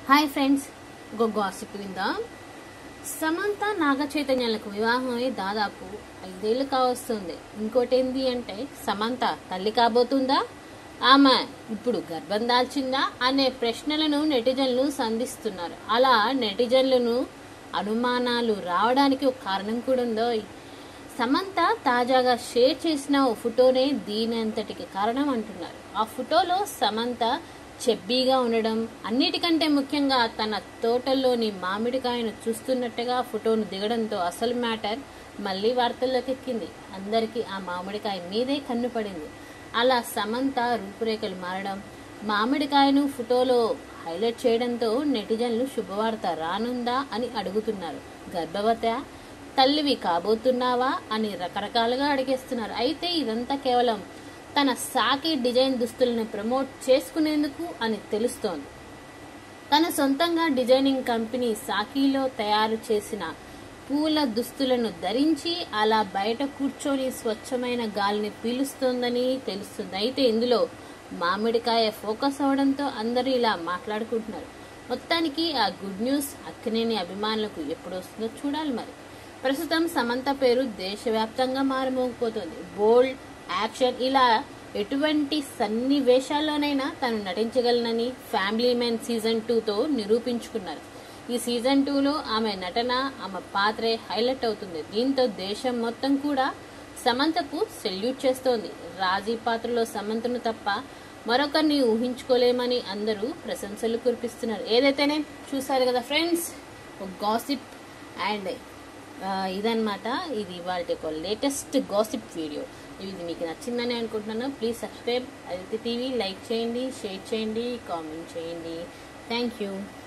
hi friends ఒక gossip విందాం సమంత నాగ చైతన్యాలకు వివాహం అయి దాదాపు ఐదేళ్లు కావస్తుంది ఇంకోటి ఏంది అంటే సమంత తల్లి కాబోతుందా ఆమె ఇప్పుడు గర్భం దాల్చిందా అనే ప్రశ్నలను నెటిజన్లు సంధిస్తున్నారు అలా నెటిజన్లను అనుమానాలు రావడానికి ఒక కారణం కూడా ఉందో సమంత తాజాగా షేర్ చేసిన ఓ ఫోటోనే దీనంతటికి కారణం అంటున్నారు ఆ ఫోటోలో సమంత చెబ్బీగా ఉండడం అన్నిటికంటే ముఖ్యంగా తన తోటల్లోని మామిడికాయను చూస్తున్నట్టుగా ఫోటోను దిగడంతో అసలు మ్యాటర్ మళ్ళీ వార్తల్లోకి ఎక్కింది అందరికీ ఆ మామిడికాయ మీదే కన్ను పడింది అలా సమంత రూపురేఖలు మారడం మామిడికాయను ఫోటోలో హైలైట్ చేయడంతో నెటిజన్లు శుభవార్త రానుందా అని అడుగుతున్నారు గర్భవత తల్లివి కాబోతున్నావా అని రకరకాలుగా అడిగేస్తున్నారు అయితే ఇదంతా కేవలం తన సాకి డిజైన్ దుస్తులను ప్రమోట్ చేసుకునేందుకు అని తెలుస్తోంది తన సొంతంగా డిజైనింగ్ కంపెనీ సాకీలో తయారు చేసిన పూల దుస్తులను ధరించి అలా బయట కూర్చొని స్వచ్ఛమైన గాలిని పీలుస్తోందని తెలుస్తుంది అయితే ఇందులో మామిడికాయ ఫోకస్ అవడంతో అందరూ ఇలా మాట్లాడుకుంటున్నారు మొత్తానికి ఆ గుడ్ న్యూస్ అక్కినేని అభిమానులకు ఎప్పుడు వస్తుందో చూడాలి మరి ప్రస్తుతం సమంత పేరు దేశవ్యాప్తంగా మారుమోగిపోతుంది బోల్డ్ యాక్షన్ ఇలా ఎటువంటి సన్నివేశాల్లోనైనా తను నటించగలనని ఫ్యామిలీ మెన్ సీజన్ టూతో నిరూపించుకున్నారు ఈ సీజన్ టూలో ఆమె నటన ఆమె పాత్రే హైలైట్ అవుతుంది దీంతో దేశం మొత్తం కూడా సమంతకు సెల్యూట్ చేస్తోంది రాజీ పాత్రలో సమంతను తప్ప మరొకరిని ఊహించుకోలేమని అందరూ ప్రశంసలు కురిపిస్తున్నారు ఏదైతేనే చూసారు కదా ఫ్రెండ్స్ ఒక గాసిప్ అండ్ ఇదన్నమాట ఇది వాళ్ళ ఒక లేటెస్ట్ గాసిప్ వీడియో ఇది మీకు నచ్చిందని అనుకుంటున్నాను please subscribe Aditi TV like చేయండి షేర్ చేయండి కామెంట్ చేయండి థ్యాంక్ యూ